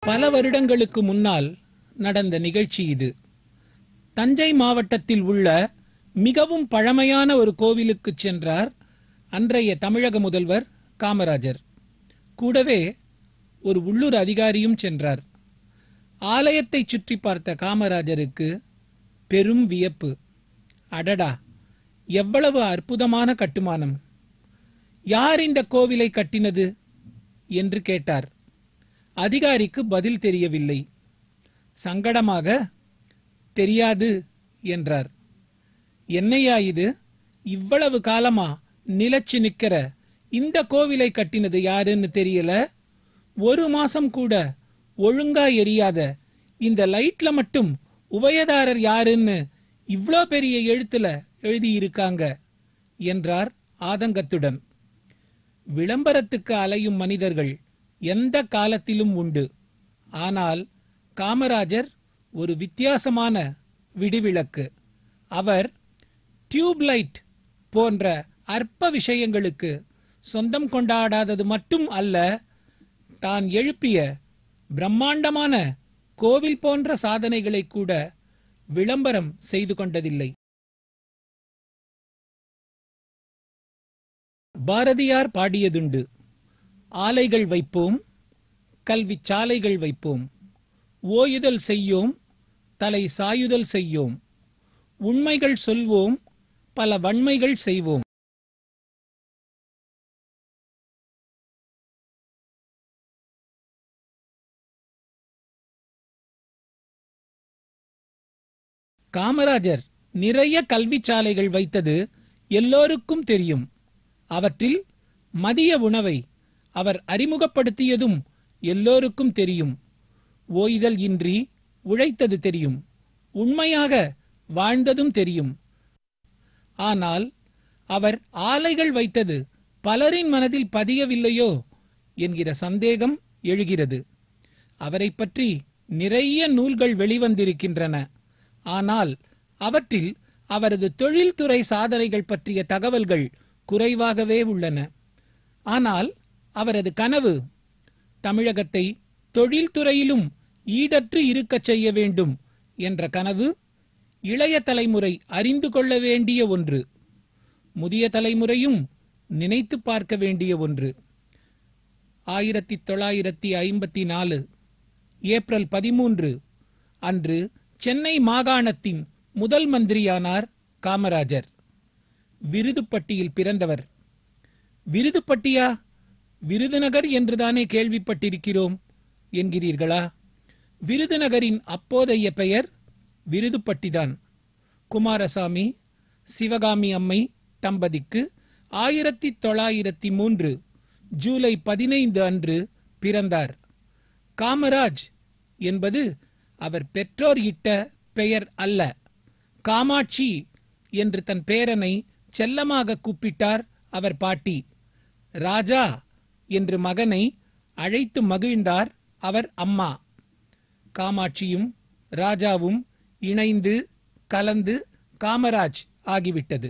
பல வருடங்களுக்கு முன்னால் நடந்த நிகழ்ச்சி இது தஞ்சை மாவட்டத்தில் உள்ள மிகவும் பழமையான ஒரு கோவிலுக்கு சென்றார் அன்றைய தமிழக முதல்வர் காமராஜர் கூடவே ஒரு உள்ளூர் அதிகாரியும் சென்றார் ஆலயத்தை சுற்றி பார்த்த காமராஜருக்கு பெரும் வியப்பு அடடா எவ்வளவு அற்புதமான கட்டுமானம் யார் இந்த கோவிலை கட்டினது என்று கேட்டார் அதிகாரிக்கு பதில் தெரியவில்லை சங்கடமாக தெரியாது என்றார் என்னையா இது இவ்வளவு காலமா நிலச்சு நிக்கிற இந்த கோவிலை கட்டினது யாருன்னு தெரியல ஒரு மாசம் கூட ஒழுங்கா எரியாத இந்த லைட்ல மட்டும் உபயதாரர் யாருன்னு இவ்ளோ பெரிய எழுத்துல எழுதியிருக்காங்க என்றார் ஆதங்கத்துடன் விளம்பரத்துக்கு அலையும் மனிதர்கள் எந்த காலத்திலும் உண்டு ஆனால் காமராஜர் ஒரு வித்தியாசமான விடிவிளக்கு அவர் டியூப்லைட் போன்ற அற்ப விஷயங்களுக்கு சொந்தம் கொண்டாடாதது மட்டும் அல்ல தான் எழுப்பிய பிரம்மாண்டமான கோவில் போன்ற சாதனைகளை கூட விளம்பரம் செய்து கொண்டதில்லை பாரதியார் பாடியதுண்டு ஆலைகள் வைப்போம் கல்வி சாலைகள் வைப்போம் ஓயுதல் செய்யோம் தலை சாயுதல் செய்யோம் உண்மைகள் சொல்வோம் பல வன்மைகள் செய்வோம் காமராஜர் நிறைய கல்வி சாலைகள் வைத்தது எல்லோருக்கும் தெரியும் அவற்றில் மதிய உணவை அவர் அறிமுகப்படுத்தியதும் எல்லோருக்கும் தெரியும் ஓய்தல் இன்றி உழைத்தது தெரியும் உண்மையாக வாழ்ந்ததும் தெரியும் ஆனால் அவர் ஆலைகள் வைத்தது பலரின் மனதில் பதியவில்லையோ என்கிற சந்தேகம் எழுகிறது அவரைப் பற்றி நிறைய நூல்கள் வெளிவந்திருக்கின்றன ஆனால் அவற்றில் அவரது தொழில்துறை சாதனைகள் பற்றிய தகவல்கள் குறைவாகவே உள்ளன ஆனால் அவரது கனவு தமிழகத்தை தொழில்துறையிலும் ஈடற்று இருக்கச் செய்ய வேண்டும் என்ற கனவு இளைய தலைமுறை அறிந்து கொள்ள வேண்டிய ஒன்று முதிய தலைமுறையும் நினைத்து பார்க்க வேண்டிய ஒன்று ஆயிரத்தி தொள்ளாயிரத்தி ஐம்பத்தி நாலு ஏப்ரல் பதிமூன்று அன்று சென்னை மாகாணத்தின் முதல் மந்திரியானார் காமராஜர் விருதுப்பட்டியில் பிறந்தவர் விருதுப்பட்டியா விருதுநகர் என்றுதானே கேள்விப்பட்டிருக்கிறோம் என்கிறீர்களா விருதுநகரின் அப்போதைய பெயர் விருதுப்பட்டிதான் குமாரசாமி சிவகாமி அம்மை தம்பதிக்கு ஆயிரத்தி தொள்ளாயிரத்தி மூன்று ஜூலை பதினைந்து அன்று பிறந்தார் காமராஜ் என்பது அவர் பெற்றோர் இட்ட பெயர் அல்ல காமாட்சி என்று தன் பேரனை செல்லமாக கூப்பிட்டார் அவர் பாட்டி ராஜா என்று மகனை அழைத்து மகிழ்ந்தார் அவர் அம்மா காமாட்சியும் ராஜாவும் இணைந்து கலந்து காமராஜ் ஆகிவிட்டது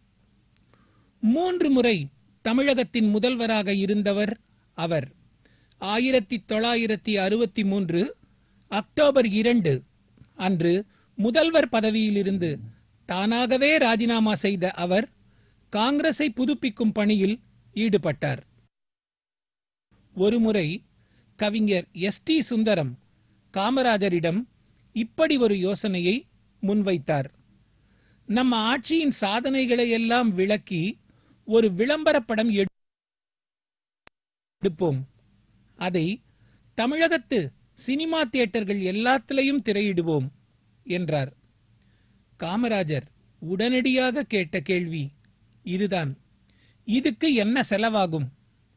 மூன்று முறை தமிழகத்தின் முதல்வராக இருந்தவர் அவர் ஆயிரத்தி தொள்ளாயிரத்தி அறுபத்தி மூன்று அக்டோபர் இரண்டு அன்று முதல்வர் பதவியிலிருந்து தானாகவே ராஜினாமா செய்த அவர் காங்கிரஸை புதுப்பிக்கும் பணியில் ஈடுபட்டார் ஒருமுறை கவிஞர் எஸ் டி சுந்தரம் காமராஜரிடம் இப்படி ஒரு யோசனையை முன்வைத்தார் நம்ம ஆட்சியின் சாதனைகளை எல்லாம் விளக்கி ஒரு விளம்பரப் படம் எடு- எடுப்போம் அதை தமிழகத்து சினிமா தியேட்டர்கள் எல்லாத்திலையும் திரையிடுவோம் என்றார் காமராஜர் உடனடியாக கேட்ட கேள்வி இதுதான் இதுக்கு என்ன செலவாகும்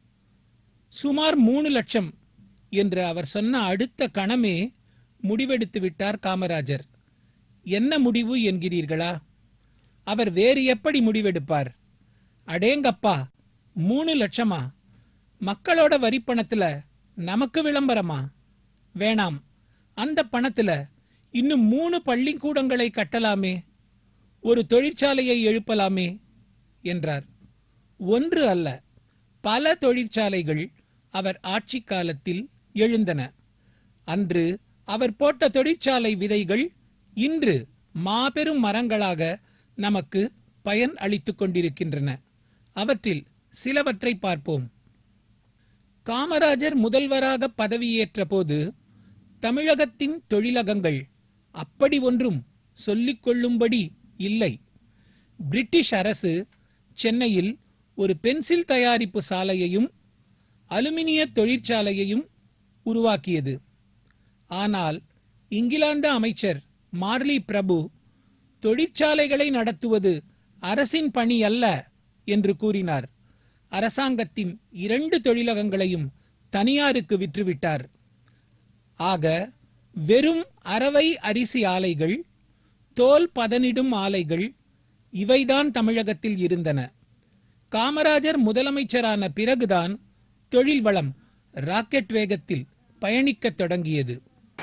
சுமார் மூணு லட்சம் என்று அவர் சொன்ன அடுத்த கணமே முடிவெடுத்து விட்டார் காமராஜர் என்ன முடிவு என்கிறீர்களா அவர் வேறு எப்படி முடிவெடுப்பார் அடேங்கப்பா மூணு லட்சமா மக்களோட வரிப்பணத்துல நமக்கு விளம்பரமா வேணாம் அந்த பணத்துல இன்னும் மூணு பள்ளிக்கூடங்களை கட்டலாமே ஒரு தொழிற்சாலையை எழுப்பலாமே என்றார் ஒன்று அல்ல பல தொழிற்சாலைகள் அவர் ஆட்சி காலத்தில் எழுந்தன அன்று அவர் போட்ட தொழிற்சாலை விதைகள் இன்று மாபெரும் மரங்களாக நமக்கு பயன் அளித்துக் கொண்டிருக்கின்றன அவற்றில் சிலவற்றை பார்ப்போம் காமராஜர் முதல்வராக பதவியேற்ற போது தமிழகத்தின் தொழிலகங்கள் அப்படி ஒன்றும் சொல்லிக் கொள்ளும்படி இல்லை பிரிட்டிஷ் அரசு சென்னையில் ஒரு பென்சில் தயாரிப்பு சாலையையும் அலுமினிய தொழிற்சாலையையும் உருவாக்கியது ஆனால் இங்கிலாந்து அமைச்சர் மார்லி பிரபு தொழிற்சாலைகளை நடத்துவது அரசின் பணி அல்ல என்று கூறினார் அரசாங்கத்தின் இரண்டு தொழிலகங்களையும் தனியாருக்கு விற்றுவிட்டார் ஆக வெறும் அரவை அரிசி ஆலைகள் தோல் பதனிடும் ஆலைகள் இவைதான் தமிழகத்தில் இருந்தன காமராஜர் முதலமைச்சரான பிறகுதான் தொழில் வளம் ராக்கெட் வேகத்தில் பயணிக்கத் தொடங்கியது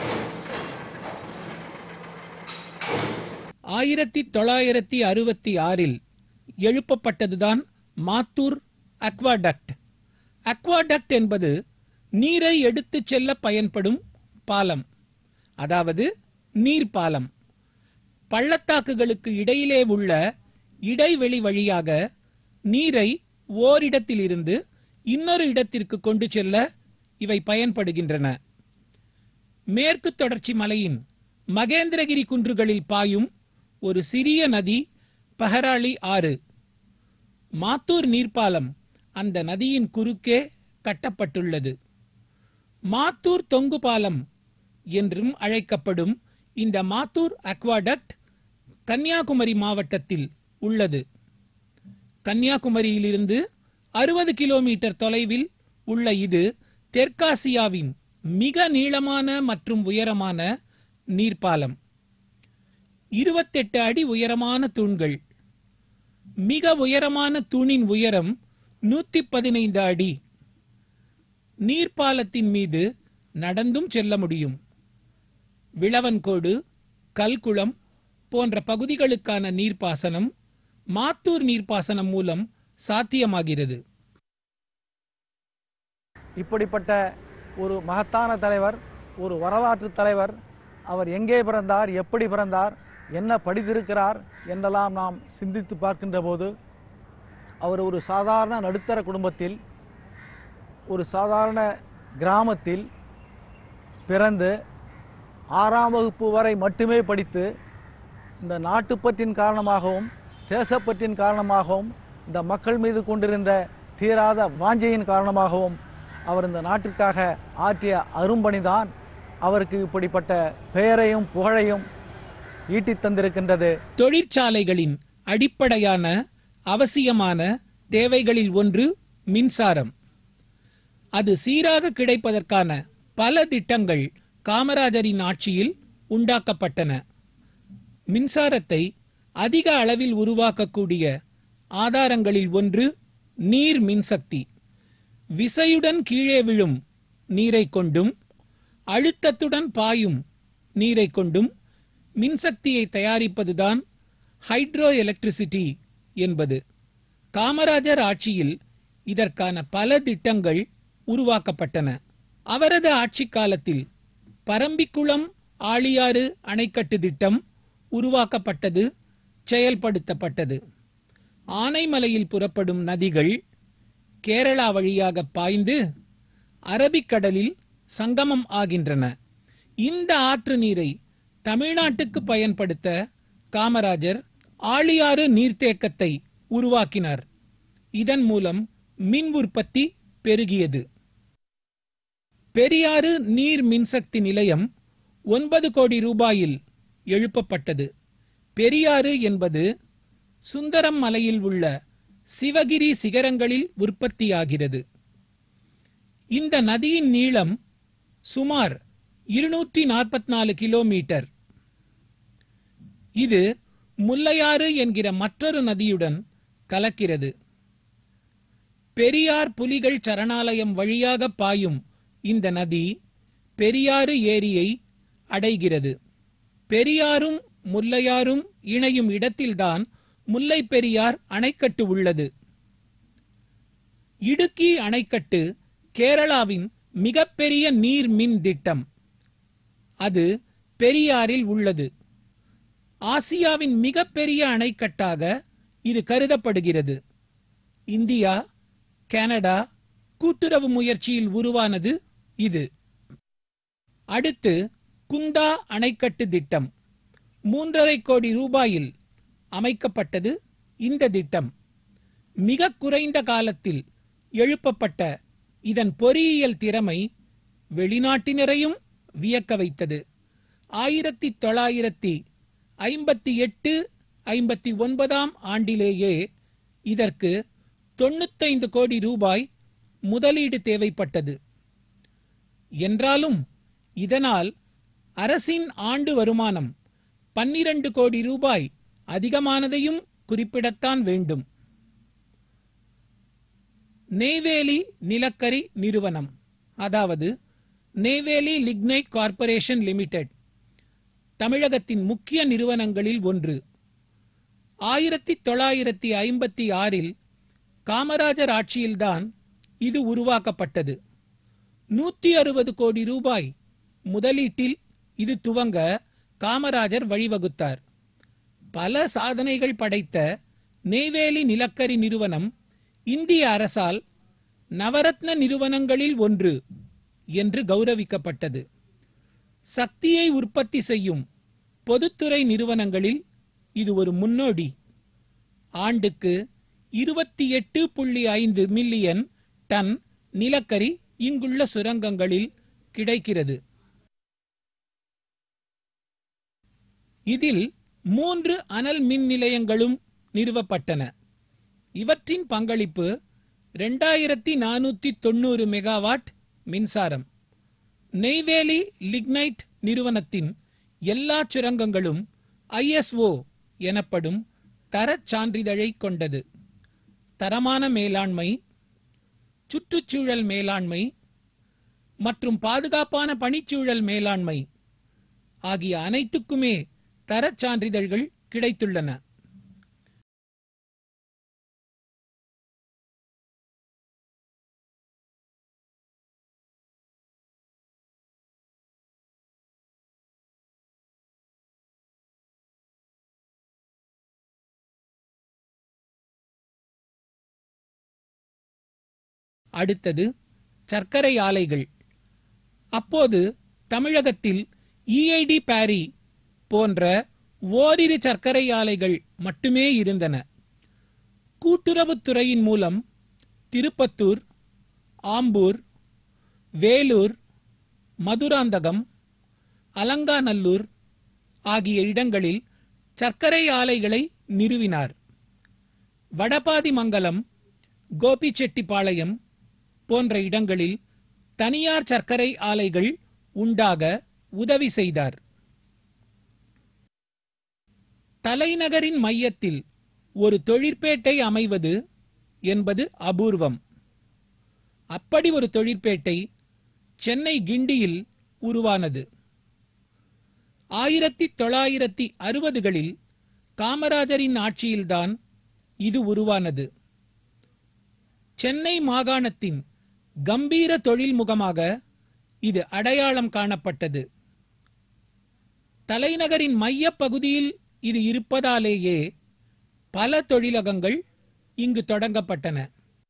ஆயிரத்தி தொள்ளாயிரத்தி அறுபத்தி ஆறில் எழுப்பப்பட்டதுதான் மாத்தூர் அக்வாடக்ட் அக்வாடக்ட் என்பது நீரை எடுத்துச் செல்ல பயன்படும் பாலம் அதாவது நீர் பாலம் பள்ளத்தாக்குகளுக்கு இடையிலே உள்ள இடைவெளி வழியாக நீரை ஓரிடத்திலிருந்து இன்னொரு இடத்திற்கு கொண்டு செல்ல இவை பயன்படுகின்றன மேற்கு தொடர்ச்சி மலையின் மகேந்திரகிரி குன்றுகளில் பாயும் ஒரு சிறிய நதி பஹராளி ஆறு மாத்தூர் நீர்ப்பாலம் அந்த நதியின் குறுக்கே கட்டப்பட்டுள்ளது மாத்தூர் தொங்கு பாலம் என்றும் அழைக்கப்படும் இந்த மாத்தூர் அக்வாடக்ட் கன்னியாகுமரி மாவட்டத்தில் உள்ளது கன்னியாகுமரியிலிருந்து அறுபது கிலோமீட்டர் தொலைவில் உள்ள இது தெற்காசியாவின் மிக நீளமான மற்றும் உயரமான நீர்ப்பாலம் இருபத்தெட்டு அடி உயரமான தூண்கள் மிக உயரமான தூணின் உயரம் நூத்தி பதினைந்து அடி நீர்ப்பாலத்தின் மீது நடந்தும் செல்ல முடியும் விளவன்கோடு கல்குளம் போன்ற பகுதிகளுக்கான நீர்ப்பாசனம் மாத்தூர் நீர்ப்பாசனம் மூலம் சாத்தியமாகிறது இப்படிப்பட்ட ஒரு மகத்தான தலைவர் ஒரு வரலாற்று தலைவர் அவர் எங்கே பிறந்தார் எப்படி பிறந்தார் என்ன படித்திருக்கிறார் என்றெல்லாம் நாம் சிந்தித்து பார்க்கின்ற போது அவர் ஒரு சாதாரண நடுத்தர குடும்பத்தில் ஒரு சாதாரண கிராமத்தில் பிறந்து ஆறாம் வகுப்பு வரை மட்டுமே படித்து இந்த நாட்டுப்பற்றின் காரணமாகவும் தேசப்பற்றின் காரணமாகவும் இந்த மக்கள் மீது கொண்டிருந்த தீராத வாஞ்சையின் காரணமாகவும் அவர் இந்த நாட்டிற்காக ஆற்றிய அரும்பணிதான் அவருக்கு இப்படிப்பட்ட பெயரையும் புகழையும் ஈட்டித் தந்திருக்கின்றது தொழிற்சாலைகளின் அடிப்படையான அவசியமான தேவைகளில் ஒன்று மின்சாரம் அது சீராக கிடைப்பதற்கான பல திட்டங்கள் காமராஜரின் ஆட்சியில் உண்டாக்கப்பட்டன மின்சாரத்தை அதிக அளவில் உருவாக்கக்கூடிய ஆதாரங்களில் ஒன்று நீர் மின்சக்தி விசையுடன் கீழே விழும் நீரை கொண்டும் அழுத்தத்துடன் பாயும் நீரை கொண்டும் மின்சக்தியை தயாரிப்பதுதான் ஹைட்ரோ எலக்ட்ரிசிட்டி என்பது காமராஜர் ஆட்சியில் இதற்கான பல திட்டங்கள் உருவாக்கப்பட்டன அவரது ஆட்சி காலத்தில் பரம்பிக்குளம் ஆழியாறு அணைக்கட்டு திட்டம் உருவாக்கப்பட்டது செயல்படுத்தப்பட்டது ஆனைமலையில் புறப்படும் நதிகள் கேரளா வழியாக பாய்ந்து அரபிக்கடலில் சங்கமம் ஆகின்றன இந்த ஆற்று நீரை தமிழ்நாட்டுக்கு பயன்படுத்த காமராஜர் ஆழியாறு நீர்த்தேக்கத்தை உருவாக்கினார் இதன் மூலம் மின் உற்பத்தி பெருகியது பெரியாறு நீர் மின்சக்தி நிலையம் ஒன்பது கோடி ரூபாயில் எழுப்பப்பட்டது பெரியாறு என்பது சுந்தரம் மலையில் உள்ள சிவகிரி சிகரங்களில் உற்பத்தியாகிறது இந்த நதியின் நீளம் சுமார் இருநூற்றி நாற்பத்தி நாலு கிலோமீட்டர் இது முல்லையாறு என்கிற மற்றொரு நதியுடன் கலக்கிறது பெரியார் புலிகள் சரணாலயம் வழியாக பாயும் இந்த நதி பெரியாறு ஏரியை அடைகிறது பெரியாரும் முல்லையாரும் இணையும் இடத்தில்தான் முல்லை பெரியார் அணைக்கட்டு உள்ளது இடுக்கி அணைக்கட்டு கேரளாவின் மிகப்பெரிய நீர் மின் திட்டம் அது பெரியாறில் உள்ளது ஆசியாவின் மிகப்பெரிய அணைக்கட்டாக இது கருதப்படுகிறது இந்தியா கனடா கூட்டுறவு முயற்சியில் உருவானது இது அடுத்து குந்தா அணைக்கட்டு திட்டம் மூன்றரை கோடி ரூபாயில் அமைக்கப்பட்டது இந்த திட்டம் மிக குறைந்த காலத்தில் எழுப்பப்பட்ட இதன் பொறியியல் திறமை வெளிநாட்டினரையும் வியக்க வைத்தது ஆயிரத்தி தொள்ளாயிரத்தி ஐம்பத்தி எட்டு ஐம்பத்தி ஒன்பதாம் ஆண்டிலேயே இதற்கு தொண்ணூத்தைந்து கோடி ரூபாய் முதலீடு தேவைப்பட்டது என்றாலும் இதனால் அரசின் ஆண்டு வருமானம் பன்னிரண்டு கோடி ரூபாய் அதிகமானதையும் குறிப்பிடத்தான் வேண்டும் நெய்வேலி நிலக்கரி நிறுவனம் அதாவது நெய்வேலி லிக்னைட் கார்ப்பரேஷன் லிமிடெட் தமிழகத்தின் முக்கிய நிறுவனங்களில் ஒன்று ஆயிரத்தி தொள்ளாயிரத்தி ஐம்பத்தி ஆறில் காமராஜர் ஆட்சியில்தான் இது உருவாக்கப்பட்டது நூத்தி அறுபது கோடி ரூபாய் முதலீட்டில் இது துவங்க காமராஜர் வழிவகுத்தார் பல சாதனைகள் படைத்த நெய்வேலி நிலக்கரி நிறுவனம் இந்திய அரசால் நவரத்ன நிறுவனங்களில் ஒன்று என்று கௌரவிக்கப்பட்டது சக்தியை உற்பத்தி செய்யும் பொதுத்துறை நிறுவனங்களில் இது ஒரு முன்னோடி ஆண்டுக்கு இருபத்தி எட்டு புள்ளி ஐந்து மில்லியன் டன் நிலக்கரி இங்குள்ள சுரங்கங்களில் கிடைக்கிறது இதில் மூன்று அனல் மின் நிலையங்களும் நிறுவப்பட்டன இவற்றின் பங்களிப்பு ரெண்டாயிரத்தி நானூத்தி தொண்ணூறு மெகாவாட் மின்சாரம் நெய்வேலி லிக்னைட் நிறுவனத்தின் எல்லா சுரங்கங்களும் ஐஎஸ்ஓ எனப்படும் தரச் சான்றிதழை கொண்டது தரமான மேலாண்மை சுற்றுச்சூழல் மேலாண்மை மற்றும் பாதுகாப்பான பணிச்சூழல் மேலாண்மை ஆகிய அனைத்துக்குமே தரச் சான்றிதழ்கள் கிடைத்துள்ளன அடுத்தது சர்க்கரை ஆலைகள் அப்போது தமிழகத்தில் இஐடி பாரி போன்ற ஓரிரு சர்க்கரை ஆலைகள் மட்டுமே இருந்தன கூட்டுறவுத்துறையின் மூலம் திருப்பத்தூர் ஆம்பூர் வேலூர் மதுராந்தகம் அலங்காநல்லூர் ஆகிய இடங்களில் சர்க்கரை ஆலைகளை நிறுவினார் வடபாதிமங்கலம் கோபிச்செட்டிப்பாளையம் போன்ற இடங்களில் தனியார் சர்க்கரை ஆலைகள் உண்டாக உதவி செய்தார் தலைநகரின் மையத்தில் ஒரு தொழிற்பேட்டை அமைவது என்பது அபூர்வம் அப்படி ஒரு தொழிற்பேட்டை சென்னை கிண்டியில் உருவானது ஆயிரத்தி தொள்ளாயிரத்தி அறுபதுகளில் காமராஜரின் ஆட்சியில்தான் இது உருவானது சென்னை மாகாணத்தின் கம்பீர தொழில் முகமாக இது அடையாளம் காணப்பட்டது தலைநகரின் மையப் பகுதியில் இது இருப்பதாலேயே பல தொழிலகங்கள் இங்கு தொடங்கப்பட்டன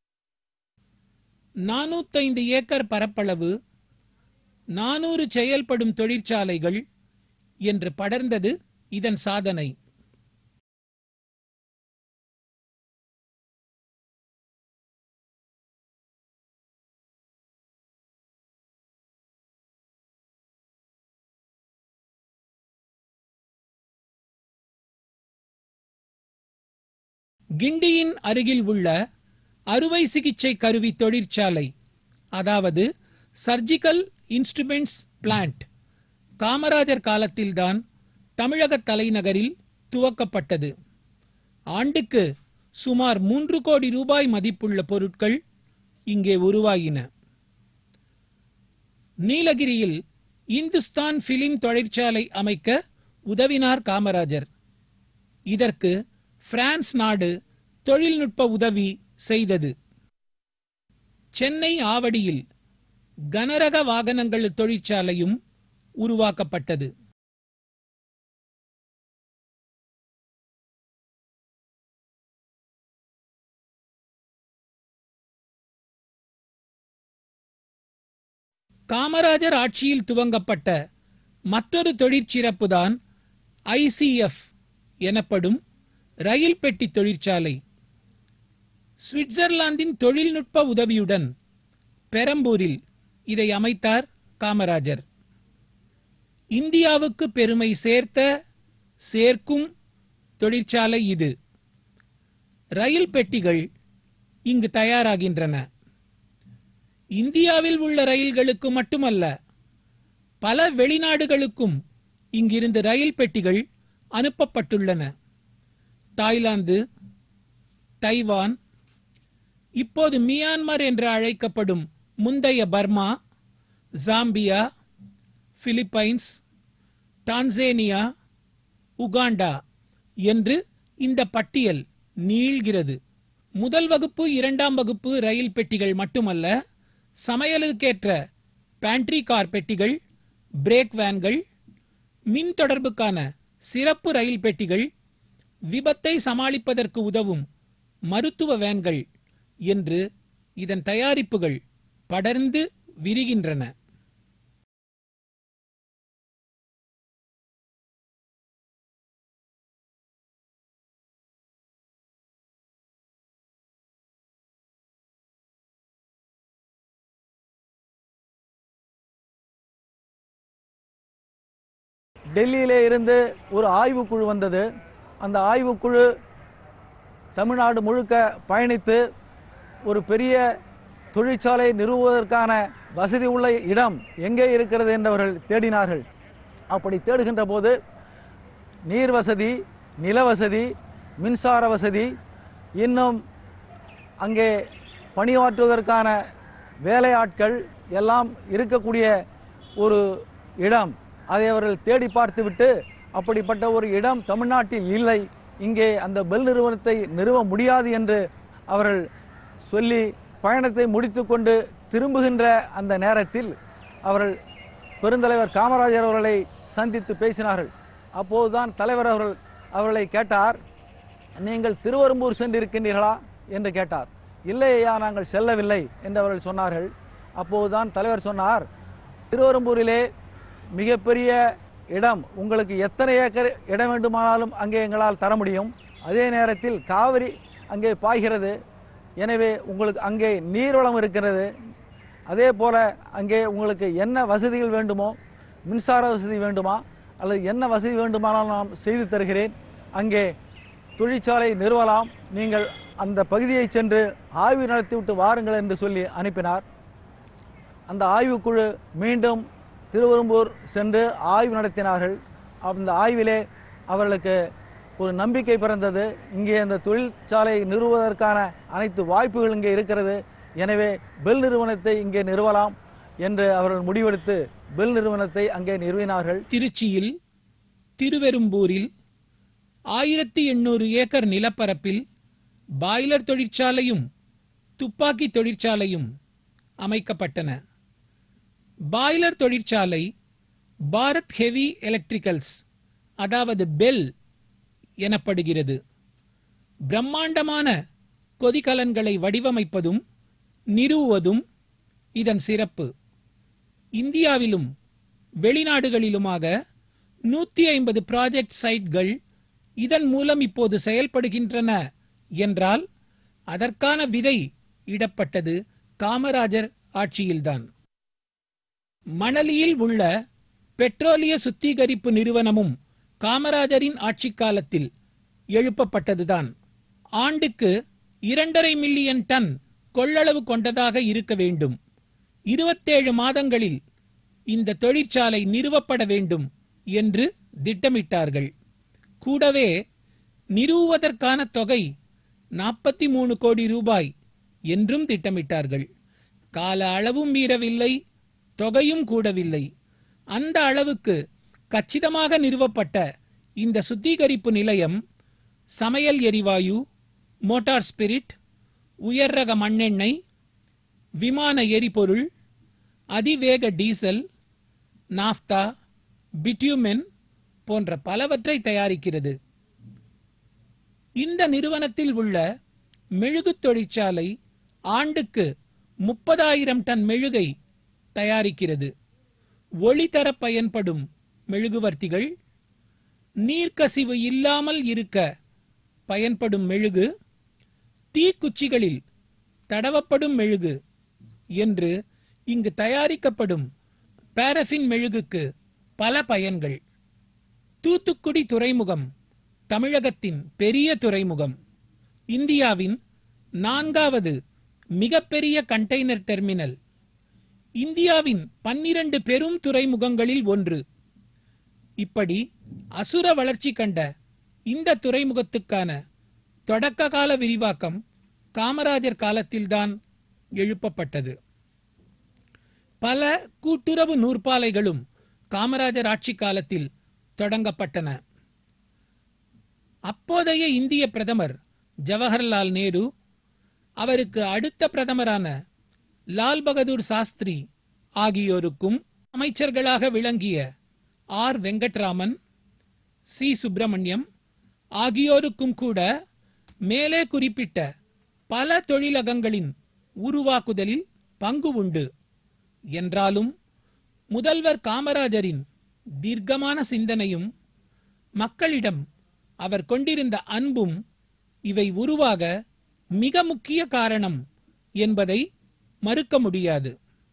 நானூத்தைந்து ஏக்கர் பரப்பளவு நானூறு செயல்படும் தொழிற்சாலைகள் என்று படர்ந்தது இதன் சாதனை கிண்டியின் அருகில் உள்ள அறுவை சிகிச்சை கருவி தொழிற்சாலை அதாவது சர்ஜிக்கல் இன்ஸ்ட்ருமெண்ட்ஸ் பிளான்ட் காமராஜர் காலத்தில்தான் தமிழக தலைநகரில் துவக்கப்பட்டது ஆண்டுக்கு சுமார் மூன்று கோடி ரூபாய் மதிப்புள்ள பொருட்கள் இங்கே உருவாகின நீலகிரியில் இந்துஸ்தான் பிலிம் தொழிற்சாலை அமைக்க உதவினார் காமராஜர் இதற்கு பிரான்ஸ் நாடு தொழில்நுட்ப உதவி செய்தது சென்னை ஆவடியில் கனரக வாகனங்கள் தொழிற்சாலையும் உருவாக்கப்பட்டது காமராஜர் ஆட்சியில் துவங்கப்பட்ட மற்றொரு தொழிற்சிறப்புதான் ஐசிஎஃப் எனப்படும் ரயில் பெட்டி தொழிற்சாலை சுவிட்சர்லாந்தின் தொழில்நுட்ப உதவியுடன் பெரம்பூரில் இதை அமைத்தார் காமராஜர் இந்தியாவுக்கு பெருமை சேர்த்த சேர்க்கும் தொழிற்சாலை இது ரயில் பெட்டிகள் இங்கு தயாராகின்றன இந்தியாவில் உள்ள ரயில்களுக்கு மட்டுமல்ல பல வெளிநாடுகளுக்கும் இங்கிருந்து ரயில் பெட்டிகள் அனுப்பப்பட்டுள்ளன தாய்லாந்து தைவான் இப்போது மியான்மர் என்று அழைக்கப்படும் முந்தைய Burma Zambia Philippines Tanzania Uganda என்று இந்த பட்டியல் நீள்கிறது முதல் வகுப்பு இரண்டாம் வகுப்பு ரயில் பெட்டிகள் மட்டுமல்ல சமையலுக்கேற்ற பேண்ட்ரி கார் பெட்டிகள் பிரேக் வேன்கள் மின் தொடர்புக்கான சிறப்பு ரயில் பெட்டிகள் விபத்தை சமாளிப்பதற்கு உதவும் மருத்துவ வேன்கள் என்று இதன் தயாரிப்புகள் படர்ந்து விரிகின்றன டெல்லியிலே இருந்து ஒரு ஆய்வுக்குழு வந்தது அந்த ஆய்வுக்குழு தமிழ்நாடு முழுக்க பயணித்து ஒரு பெரிய தொழிற்சாலை நிறுவுவதற்கான வசதி உள்ள இடம் எங்கே இருக்கிறது என்றவர்கள் தேடினார்கள் அப்படி தேடுகின்ற போது நீர் வசதி நில வசதி மின்சார வசதி இன்னும் அங்கே பணியாற்றுவதற்கான வேலையாட்கள் எல்லாம் இருக்கக்கூடிய ஒரு இடம் அதை அவர்கள் தேடி பார்த்துவிட்டு அப்படிப்பட்ட ஒரு இடம் தமிழ்நாட்டில் இல்லை இங்கே அந்த பெல் நிறுவனத்தை நிறுவ முடியாது என்று அவர்கள் சொல்லி பயணத்தை முடித்துக்கொண்டு திரும்புகின்ற அந்த நேரத்தில் அவர்கள் பெருந்தலைவர் காமராஜர் அவர்களை சந்தித்து பேசினார்கள் அப்போதுதான் தலைவர் அவர்கள் அவர்களை கேட்டார் நீங்கள் திருவெரும்பூர் சென்றிருக்கின்றீர்களா என்று கேட்டார் இல்லை ஐயா நாங்கள் செல்லவில்லை என்று அவர்கள் சொன்னார்கள் அப்போதுதான் தலைவர் சொன்னார் திருவெரும்பூரிலே மிகப்பெரிய இடம் உங்களுக்கு எத்தனை ஏக்கர் இடம் வேண்டுமானாலும் அங்கே எங்களால் தர முடியும் அதே நேரத்தில் காவிரி அங்கே பாய்கிறது எனவே உங்களுக்கு அங்கே நீர்வளம் இருக்கிறது அதே போல அங்கே உங்களுக்கு என்ன வசதிகள் வேண்டுமோ மின்சார வசதி வேண்டுமா அல்லது என்ன வசதி வேண்டுமானாலும் நான் செய்து தருகிறேன் அங்கே தொழிற்சாலை நிறுவலாம் நீங்கள் அந்த பகுதியை சென்று ஆய்வு நடத்திவிட்டு வாருங்கள் என்று சொல்லி அனுப்பினார் அந்த ஆய்வுக்குழு மீண்டும் திருவெரும்பூர் சென்று ஆய்வு நடத்தினார்கள் அந்த ஆய்விலே அவர்களுக்கு ஒரு நம்பிக்கை பிறந்தது இங்கே அந்த தொழிற்சாலை நிறுவுவதற்கான அனைத்து வாய்ப்புகள் இங்கே இருக்கிறது எனவே பெல் நிறுவனத்தை இங்கே நிறுவலாம் என்று அவர்கள் முடிவெடுத்து பெல் நிறுவனத்தை அங்கே நிறுவினார்கள் திருச்சியில் திருவெரும்பூரில் ஆயிரத்தி எண்ணூறு ஏக்கர் நிலப்பரப்பில் பாய்லர் தொழிற்சாலையும் துப்பாக்கி தொழிற்சாலையும் அமைக்கப்பட்டன பாய்லர் தொழிற்சாலை பாரத் ஹெவி எலக்ட்ரிக்கல்ஸ் அதாவது பெல் எனப்படுகிறது பிரம்மாண்டமான கொதிகலன்களை வடிவமைப்பதும் நிறுவுவதும் இதன் சிறப்பு இந்தியாவிலும் வெளிநாடுகளிலுமாக நூத்தி ஐம்பது ப்ராஜெக்ட் சைட்கள் இதன் மூலம் இப்போது செயல்படுகின்றன என்றால் அதற்கான விதை இடப்பட்டது காமராஜர் ஆட்சியில்தான் மணலியில் உள்ள பெட்ரோலிய சுத்திகரிப்பு நிறுவனமும் காமராஜரின் ஆட்சிக் காலத்தில் எழுப்பப்பட்டதுதான் ஆண்டுக்கு இரண்டரை மில்லியன் டன் கொள்ளளவு கொண்டதாக இருக்க வேண்டும் இருபத்தேழு மாதங்களில் இந்த தொழிற்சாலை நிறுவப்பட வேண்டும் என்று திட்டமிட்டார்கள் கூடவே நிறுவுவதற்கான தொகை நாற்பத்தி மூணு கோடி ரூபாய் என்றும் திட்டமிட்டார்கள் கால அளவும் மீறவில்லை தொகையும் கூடவில்லை அந்த அளவுக்கு கச்சிதமாக நிறுவப்பட்ட இந்த சுத்திகரிப்பு நிலையம் சமையல் எரிவாயு மோட்டார் ஸ்பிரிட் உயர் ரக மண்ணெண்ணெய் விமான எரிபொருள் அதிவேக டீசல் நாஃப்தா பிட்யூமென் போன்ற பலவற்றை தயாரிக்கிறது இந்த நிறுவனத்தில் உள்ள மெழுகு தொழிற்சாலை ஆண்டுக்கு முப்பதாயிரம் டன் மெழுகை தயாரிக்கிறது ஒளி தர பயன்படும் மெழுகுவர்த்திகள் நீர்க்கசிவு இல்லாமல் இருக்க பயன்படும் மெழுகு தீக்குச்சிகளில் தடவப்படும் மெழுகு என்று இங்கு தயாரிக்கப்படும் பாரஃபின் மெழுகுக்கு பல பயன்கள் தூத்துக்குடி துறைமுகம் தமிழகத்தின் பெரிய துறைமுகம் இந்தியாவின் நான்காவது மிகப்பெரிய கண்டெய்னர் டெர்மினல் இந்தியாவின் பன்னிரண்டு பெரும் துறைமுகங்களில் ஒன்று இப்படி அசுர வளர்ச்சி கண்ட இந்த துறைமுகத்துக்கான தொடக்க கால விரிவாக்கம் காமராஜர் காலத்தில்தான் எழுப்பப்பட்டது பல கூட்டுறவு நூற்பாலைகளும் காமராஜர் ஆட்சி காலத்தில் தொடங்கப்பட்டன அப்போதைய இந்திய பிரதமர் ஜவஹர்லால் நேரு அவருக்கு அடுத்த பிரதமரான லால் பகதூர் சாஸ்திரி ஆகியோருக்கும் அமைச்சர்களாக விளங்கிய ஆர் வெங்கட்ராமன் சி சுப்பிரமணியம் ஆகியோருக்கும் கூட மேலே குறிப்பிட்ட பல தொழிலகங்களின் உருவாக்குதலில் பங்கு உண்டு என்றாலும் முதல்வர் காமராஜரின் தீர்க்கமான சிந்தனையும் மக்களிடம் அவர் கொண்டிருந்த அன்பும் இவை உருவாக மிக முக்கிய காரணம் என்பதை மறுக்க முடியாது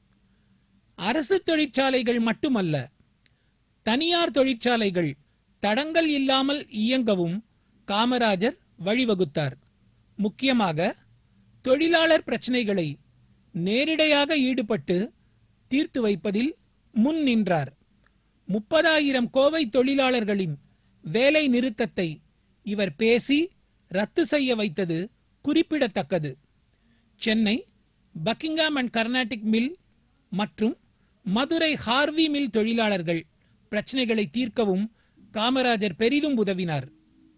அரசு தொழிற்சாலைகள் மட்டுமல்ல தனியார் தொழிற்சாலைகள் தடங்கள் இல்லாமல் இயங்கவும் காமராஜர் வழிவகுத்தார் முக்கியமாக தொழிலாளர் பிரச்சனைகளை நேரிடையாக ஈடுபட்டு தீர்த்து வைப்பதில் முன் நின்றார் முப்பதாயிரம் கோவை தொழிலாளர்களின் வேலை நிறுத்தத்தை இவர் பேசி ரத்து செய்ய வைத்தது குறிப்பிடத்தக்கது Chennai Buckingham and Carnatic mill மற்றும் மதுரை ஹார்வி மில் தொழிலாளர்கள் பிரச்சனைகளை தீர்க்கவும் காமராஜர் பெரிதும் உதவினார்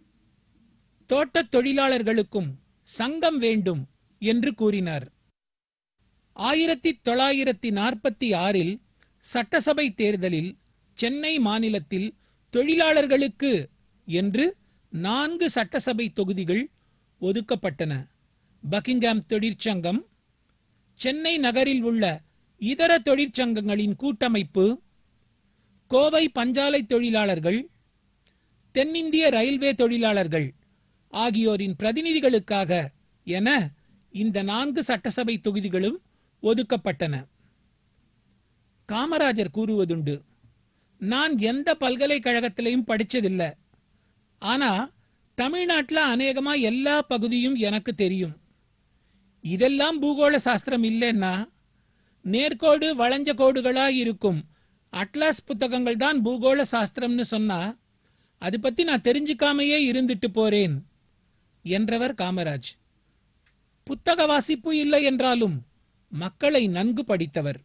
தோட்டத் தொழிலாளர்களுக்கும் சங்கம் வேண்டும் என்று கூறினார் ஆயிரத்தி தொள்ளாயிரத்தி நாற்பத்தி ஆறில் சட்டசபை தேர்தலில் சென்னை மாநிலத்தில் தொழிலாளர்களுக்கு என்று நான்கு சட்டசபை தொகுதிகள் ஒதுக்கப்பட்டன பக்கிங்காம் தொழிற்சங்கம் சென்னை நகரில் உள்ள இதர தொழிற்சங்கங்களின் கூட்டமைப்பு கோவை பஞ்சாலை தொழிலாளர்கள் தென்னிந்திய ரயில்வே தொழிலாளர்கள் ஆகியோரின் பிரதிநிதிகளுக்காக என இந்த நான்கு சட்டசபை தொகுதிகளும் ஒதுக்கப்பட்டன காமராஜர் கூறுவதுண்டு நான் எந்த பல்கலைக்கழகத்திலையும் படிச்சதில்ல ஆனா தமிழ்நாட்டுல அநேகமா எல்லா பகுதியும் எனக்கு தெரியும் இதெல்லாம் பூகோள சாஸ்திரம் இல்லைன்னா நேர்கோடு வளைஞ்ச கோடுகளா இருக்கும் அட்லாஸ் புத்தகங்கள் தான் பூகோள சாஸ்திரம்னு சொன்னா அது பத்தி நான் தெரிஞ்சுக்காமையே இருந்துட்டு போறேன் என்றவர் காமராஜ் புத்தக வாசிப்பு இல்லை என்றாலும் மக்களை நன்கு படித்தவர்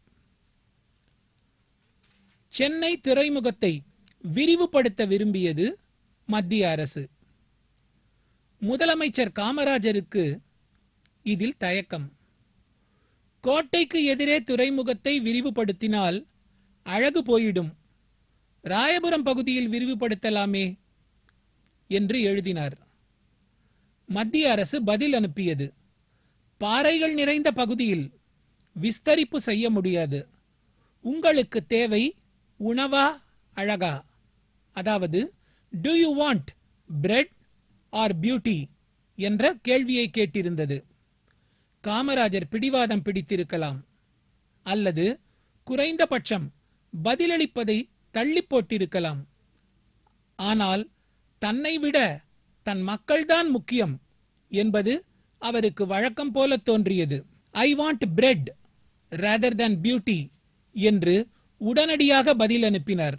சென்னை துறைமுகத்தை விரிவுபடுத்த விரும்பியது மத்திய அரசு முதலமைச்சர் காமராஜருக்கு இதில் தயக்கம் கோட்டைக்கு எதிரே துறைமுகத்தை விரிவுபடுத்தினால் அழகு போயிடும் ராயபுரம் பகுதியில் விரிவுபடுத்தலாமே என்று எழுதினார் மத்திய அரசு பதில் அனுப்பியது பாறைகள் நிறைந்த பகுதியில் விஸ்தரிப்பு செய்ய முடியாது உங்களுக்கு தேவை உணவா அழகா அதாவது do you want bread or beauty என்ற கேள்வியை கேட்டிருந்தது காமராஜர் பிடிவாதம் பிடித்திருக்கலாம் அல்லது குறைந்தபட்சம் பதிலளிப்பதை தள்ளி போட்டிருக்கலாம் ஆனால் தன்னை விட தன் மக்கள்தான் முக்கியம் என்பது அவருக்கு வழக்கம் போல தோன்றியது I want bread rather than beauty என்று உடனடியாக பதில் அனுப்பினார்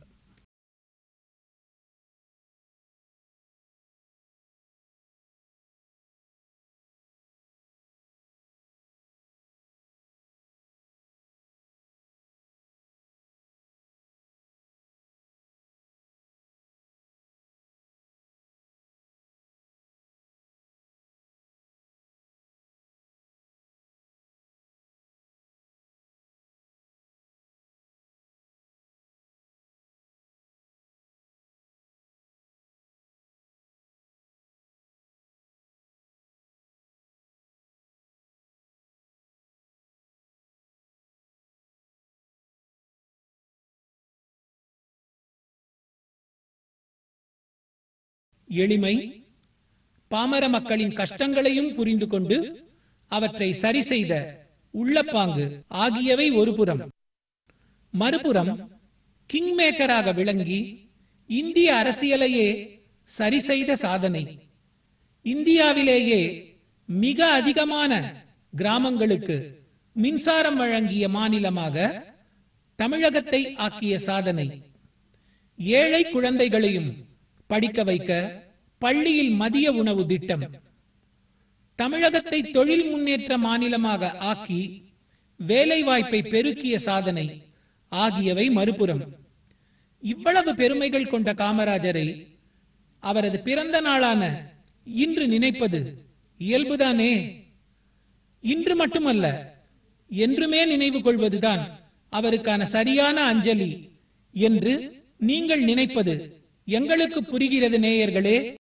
எளிமை பாமர மக்களின் கஷ்டங்களையும் புரிந்து கொண்டு அவற்றை சரி செய்த உள்ளப்பாங்கு ஆகியவை ஒருபுறம் மறுபுறம் கிங்மேக்கராக விளங்கி இந்திய அரசியலையே சரி செய்த சாதனை இந்தியாவிலேயே மிக அதிகமான கிராமங்களுக்கு மின்சாரம் வழங்கிய மாநிலமாக தமிழகத்தை ஆக்கிய சாதனை ஏழை குழந்தைகளையும் படிக்க வைக்க பள்ளியில் மதிய உணவு திட்டம் தமிழகத்தை தொழில் முன்னேற்ற மாநிலமாக ஆக்கி வேலை வாய்ப்பை பெருக்கிய சாதனை ஆகியவை மறுபுறம் இவ்வளவு பெருமைகள் கொண்ட காமராஜரை அவரது பிறந்த நாளான இன்று நினைப்பது இயல்புதானே இன்று மட்டுமல்ல என்றுமே நினைவு கொள்வதுதான் அவருக்கான சரியான அஞ்சலி என்று நீங்கள் நினைப்பது எங்களுக்கு புரிகிறது நேயர்களே